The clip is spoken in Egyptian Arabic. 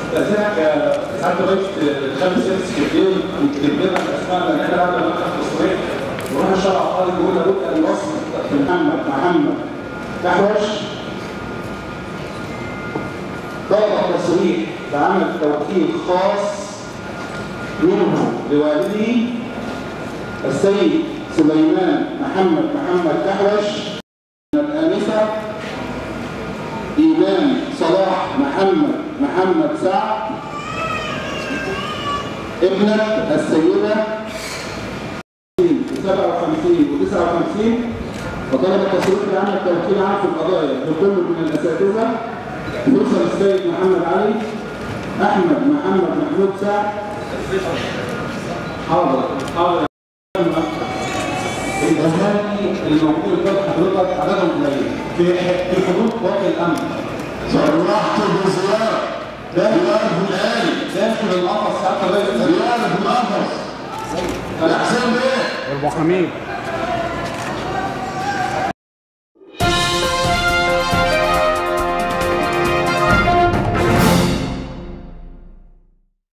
استاذنك يا سعاده الرئيس تخلي سياده السكرتير يكتب لنا الاسماء لان احنا بعد ما نفتح التصريح نروح الشرع القاضي يقول لابد ان نوصل محمد محمد تحوش طلب التصريح بعمل توكيل خاص منه لوالده السيد سليمان محمد محمد كحوش الآنسة إيمان صلاح محمد محمد سعد ابنة السيدة 57 و 59 وطلب التصريح بعمل التوكيل عام في القضايا لكل من الأساتذة يوصل السيد محمد علي أحمد محمد محمود سعد حاضر حاضر الأهالي الموجود قدام حضرتك عددهم قليل في في حدود قوات الأمن صرحت بزيارة داخل يعرف الآلي داخل القفص ساعات الرئيس يعرف القفص الحسين بيه المحامين